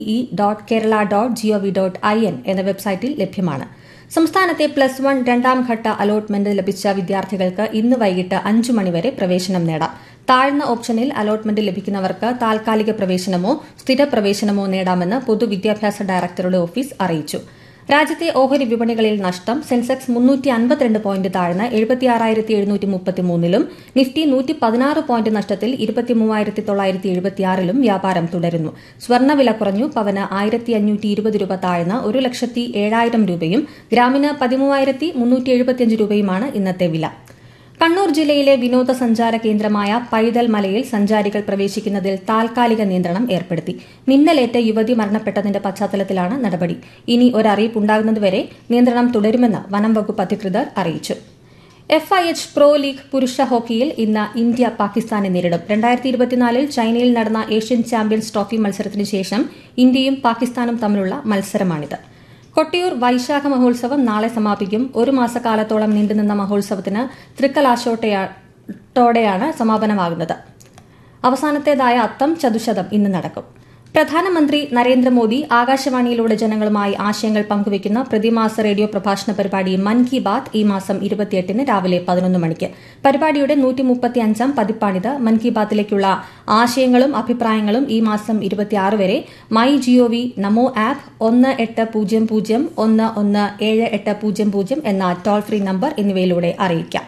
E dot Kerala dot gov dot I N എന്ന വെബ്സൈറ്റിൽ ലഭ്യമാണ് സംസ്ഥാനത്തെ പ്ലസ് വൺ രണ്ടാം ഘട്ട അലോട്ട്മെന്റ് ലഭിച്ച വിദ്യാർത്ഥികൾക്ക് ഇന്ന് വൈകിട്ട് അഞ്ചു മണിവരെ പ്രവേശനം നേടാം താഴ്ന്ന ഓപ്ഷനിൽ അലോട്ട്മെന്റ് ലഭിക്കുന്നവർക്ക് താൽക്കാലിക പ്രവേശനമോ സ്ഥിര പ്രവേശനമോ നേടാമെന്ന് പൊതുവിദ്യാഭ്യാസ ഡയറക്ടറുടെ ഓഫീസ് അറിയിച്ചു രാജ്യത്തെ ഓഹരി വിപണികളിൽ നഷ്ടം സെൻസെക്സ് മുന്നൂറ്റി അൻപത്തിരണ്ട് പോയിന്റ് താഴ്ന്ന് എഴുപത്തിയാറായിരത്തി എഴുന്നൂറ്റി മുപ്പത്തിമൂന്നിലും നിഫ്റ്റി നൂറ്റി പതിനാറ് പോയിന്റ് നഷ്ടത്തിൽ ഇരുപത്തിമൂവായിരത്തി തൊള്ളായിരത്തി എഴുപത്തിയാറിലും വ്യാപാരം തുടരുന്നു സ്വർണ്ണവില കുറഞ്ഞു പവന് ആയിരത്തി അഞ്ഞൂറ്റി ഇരുപത് രൂപ താഴ്ന്ന് ഒരു ലക്ഷത്തി ഏഴായിരം രൂപയും ഗ്രാമിന് പതിമൂവായിരത്തി മുന്നൂറ്റി എഴുപത്തിയഞ്ച് രൂപയുമാണ് ഇന്നത്തെ വില കണ്ണൂർ ജില്ലയിലെ വിനോദസഞ്ചാര കേന്ദ്രമായ പൈതൽ മലയിൽ സഞ്ചാരികൾ പ്രവേശിക്കുന്നതിൽ താൽക്കാലിക നിയന്ത്രണം ഏർപ്പെടുത്തി മിന്നലേറ്റ് യുവതി മരണപ്പെട്ടതിന്റെ പശ്ചാത്തലത്തിലാണ് നടപടി ഇനി ഒരറിയിപ്പുണ്ടാകുന്നതുവരെ നിയന്ത്രണം തുടരുമെന്ന് വനം വകുപ്പ് അധികൃതർ അറിയിച്ചു F I H pro league പുരുഷ ഹോക്കിയിൽ ഇന്ന് ഇന്ത്യ പാകിസ്ഥാനെ നേരിടും രണ്ടായിരത്തി ഇരുപത്തിനാലിൽ ചൈനയിൽ നടന്ന ഏഷ്യൻ ചാമ്പ്യൻസ് ട്രോഫി മത്സരത്തിന് ശേഷം ഇന്ത്യയും പാകിസ്ഥാനും തമ്മിലുള്ള മത്സരമാണിത് കൊട്ടിയൂർ വൈശാഖ മഹോത്സവം നാളെ സമാപിക്കും ഒരു മാസക്കാലത്തോളം നീണ്ടുനിന്ന മഹോത്സവത്തിന് തൃക്കലാശോട്ടയോടെയാണ് സമാപനമാകുന്നത് അവസാനത്തേതായ അത്തം ചതുശതം ഇന്ന് നടക്കും പ്രധാനമന്ത്രി നരേന്ദ്രമോദി ആകാശവാണിയിലൂടെ ജനങ്ങളുമായി ആശയങ്ങൾ പങ്കുവയ്ക്കുന്ന പ്രതിമാസ റേഡിയോ പ്രഭാഷണ പരിപാടി മൻ കി ബാത്ത് ഈ മാസം ഇരുപത്തിയെട്ടിന് രാവിലെ പതിനൊന്ന് മണിക്ക് പരിപാടിയുടെ നൂറ്റിമുപ്പത്തിയഞ്ചാം പതിപ്പാണിത് മൻ കി ബാത്തിലേക്കുള്ള ആശയങ്ങളും അഭിപ്രായങ്ങളും ഈ മാസം ഇരുപത്തിയാറ് വരെ മൈ ജിഒവി നമോ ആപ്പ് ഒന്ന് എട്ട് പൂജ്യം പൂജ്യം ഒന്ന് ഒന്ന് ഏഴ് എട്ട് പൂജ്യം പൂജ്യം എന്ന ടോൾ ഫ്രീ നമ്പർ എന്നിവയിലൂടെ അറിയിക്കാം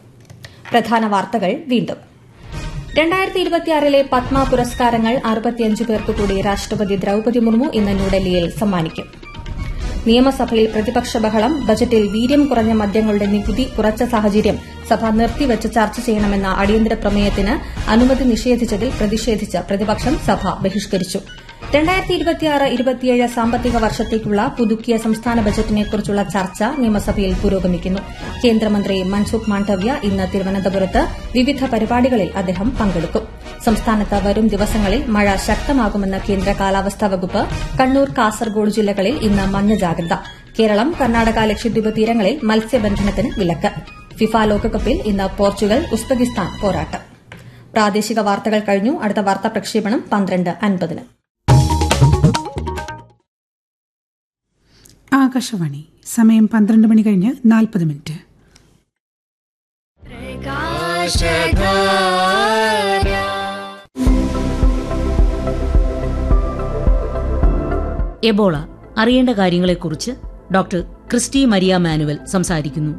പ്രധാന വാർത്തകൾ വീണ്ടും രണ്ടായിരത്തി ഇരുപത്തിയാറിലെ പത്മ പുരസ്കാരങ്ങൾ അറുപത്തിയഞ്ച് പേർക്ക് കൂടി രാഷ്ട്രപതി ദ്രൌപതി മുർമു ഇന്ന് ന്യൂഡൽഹിയിൽ സമ്മാനിക്കും നിയമസഭയിൽ പ്രതിപക്ഷ ബഹളം ബജറ്റിൽ വീര്യം കുറഞ്ഞ മദ്യങ്ങളുടെ നികുതി കുറച്ച സാഹചര്യം സഭ നിർത്തിവച്ച് ചർച്ച ചെയ്യണമെന്ന അടിയന്തര പ്രമേയത്തിന് അനുമതി നിഷേധിച്ചതിൽ പ്രതിഷേധിച്ച് പ്രതിപക്ഷം സഭ ബഹിഷ്കരിച്ചു രണ്ടായിരത്തി ഇരുപത്തിയാറ് ഇരുപത്തിയേഴ് സാമ്പത്തിക വർഷത്തേക്കുള്ള പുതുക്കിയ സംസ്ഥാന ബജറ്റിനെക്കുറിച്ചുള്ള ചർച്ച നിയമസഭയിൽ പുരോഗമിക്കുന്നു കേന്ദ്രമന്ത്രി മൻസുഖ് മാണ്ഡവ്യ ഇന്ന് തിരുവനന്തപുരത്ത് വിവിധ പരിപാടികളിൽ അദ്ദേഹം പങ്കെടുക്കും സംസ്ഥാനത്ത് വരും ദിവസങ്ങളിൽ മഴ ശക്തമാകുമെന്ന് കേന്ദ്ര കാലാവസ്ഥാ വകുപ്പ് കണ്ണൂർ കാസർഗോഡ് ജില്ലകളിൽ ഇന്ന് മഞ്ഞ ജാഗ്രത കേരളം കർണാടക ലക്ഷദ്വീപ് തീരങ്ങളിൽ മത്സ്യബന്ധനത്തിന് വിലക്ക് ഫിഫ ലോകകപ്പിൽ ഇന്ന് പോർച്ചുഗൽ ഉസ്ബെക്കിസ്ഥാൻ പോരാട്ടം പ്രാദേശിക വാർത്തകൾ കഴിഞ്ഞു അടുത്ത വാർത്താ പ്രക്ഷേപണം പന്ത്രണ്ട് അൻപതിന് ആകാശവാണി സമയം പന്ത്രണ്ട് മണി കഴിഞ്ഞ് നാൽപ്പത് മിനിറ്റ് എബോള അറിയേണ്ട കാര്യങ്ങളെക്കുറിച്ച് ഡോക്ടർ ക്രിസ്റ്റി മരിയ മാനുവൽ സംസാരിക്കുന്നു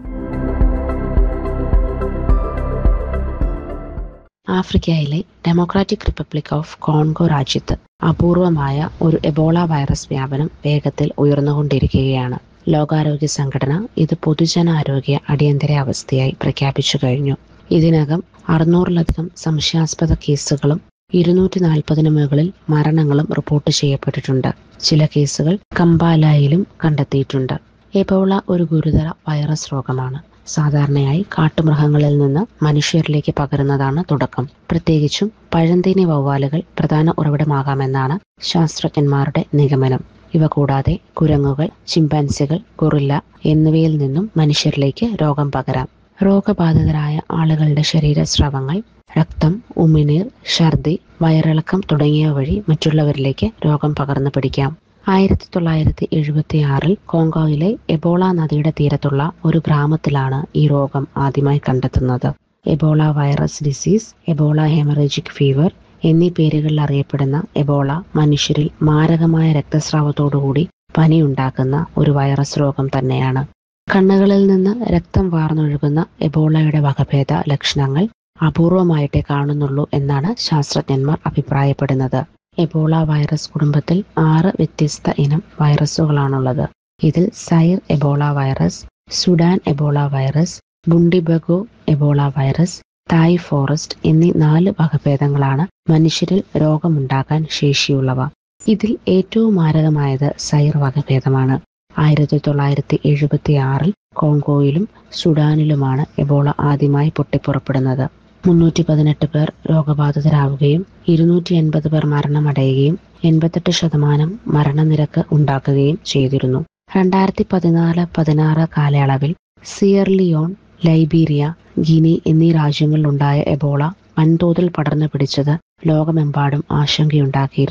ആഫ്രിക്കയിലെ ഡെമോക്രാറ്റിക് റിപ്പബ്ലിക് ഓഫ് കോൺഗോ രാജ്യത്ത് അപൂർവമായ ഒരു എബോള വൈറസ് വ്യാപനം വേഗത്തിൽ ഉയർന്നുകൊണ്ടിരിക്കുകയാണ് ലോകാരോഗ്യ സംഘടന ഇത് പൊതുജനാരോഗ്യ അടിയന്തരാവസ്ഥയായി പ്രഖ്യാപിച്ചു കഴിഞ്ഞു ഇതിനകം അറുന്നൂറിലധികം സംശയാസ്പദ കേസുകളും ഇരുന്നൂറ്റി നാൽപ്പതിന് മുകളിൽ മരണങ്ങളും റിപ്പോർട്ട് ചെയ്യപ്പെട്ടിട്ടുണ്ട് ചില കേസുകൾ കമ്പാലായിലും കണ്ടെത്തിയിട്ടുണ്ട് എബോള ഒരു ഗുരുതര വൈറസ് രോഗമാണ് സാധാരണയായി കാട്ടുമൃഗങ്ങളിൽ നിന്ന് മനുഷ്യരിലേക്ക് പകരുന്നതാണ് തുടക്കം പ്രത്യേകിച്ചും പഴന്തേനി വവ്വാലുകൾ പ്രധാന ഉറവിടമാകാമെന്നാണ് ശാസ്ത്രജ്ഞന്മാരുടെ നിഗമനം ഇവ കൂടാതെ കുരങ്ങുകൾ ചിമ്പാൻസികൾ ഗൊറില്ല എന്നിവയിൽ നിന്നും മനുഷ്യരിലേക്ക് രോഗം പകരാം രോഗബാധിതരായ ആളുകളുടെ ശരീരസ്രവങ്ങൾ രക്തം ഉമിനീർ ഛർദി വയറിളക്കം തുടങ്ങിയവ വഴി മറ്റുള്ളവരിലേക്ക് രോഗം പകർന്നു പിടിക്കാം ആയിരത്തി തൊള്ളായിരത്തി എഴുപത്തി ആറിൽ കോങ്കോയിലെ എബോള നദിയുടെ തീരത്തുള്ള ഒരു ഗ്രാമത്തിലാണ് ഈ രോഗം ആദ്യമായി കണ്ടെത്തുന്നത് Ebola virus disease Ebola haemorrhagic fever എന്നീ പേരുകളിൽ അറിയപ്പെടുന്ന എബോള മനുഷ്യരിൽ മാരകമായ രക്തസ്രാവത്തോടുകൂടി പനിയുണ്ടാക്കുന്ന ഒരു വൈറസ് രോഗം തന്നെയാണ് കണ്ണുകളിൽ നിന്ന് രക്തം വാർന്നൊഴുകുന്ന എബോളയുടെ വകഭേദ ലക്ഷണങ്ങൾ അപൂർവമായിട്ടേ കാണുന്നുള്ളൂ എന്നാണ് ശാസ്ത്രജ്ഞന്മാർ അഭിപ്രായപ്പെടുന്നത് എബോള വൈറസ് കുടുംബത്തിൽ ആറ് വ്യത്യസ്ത ഇനം വൈറസുകളാണുള്ളത് ഇതിൽ Zaire Ebola virus Sudan Ebola virus Bundibugyo Ebola virus Tai forest എന്നീ നാല് വകഭേദങ്ങളാണ് മനുഷ്യരിൽ രോഗമുണ്ടാക്കാൻ ശേഷിയുള്ളവ ഇതിൽ ഏറ്റവും മാരകമായത് സൈർ വകഭേദമാണ് ആയിരത്തി തൊള്ളായിരത്തി എഴുപത്തി ആറിൽ കോങ്കോയിലും സുഡാനിലുമാണ് എബോള ആദ്യമായി പൊട്ടിപ്പുറപ്പെടുന്നത് മുന്നൂറ്റി പതിനെട്ട് പേർ രോഗബാധിതരാകുകയും ഇരുന്നൂറ്റി എൺപത് പേർ മരണമടയുകയും എൺപത്തെട്ട് ശതമാനം മരണനിരക്ക് ഉണ്ടാക്കുകയും ചെയ്തിരുന്നു രണ്ടായിരത്തി പതിനാല് പതിനാറ് കാലയളവിൽ സിയർലിയോൺ ലൈബീരിയ ഗിനി എന്നീ രാജ്യങ്ങളിലുണ്ടായ എബോള വൻതോതിൽ പടർന്നു പിടിച്ചത് ലോകമെമ്പാടും ആശങ്കയുണ്ടാക്കിയിരുന്നു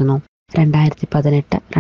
രണ്ടായിരത്തി പതിനെട്ട്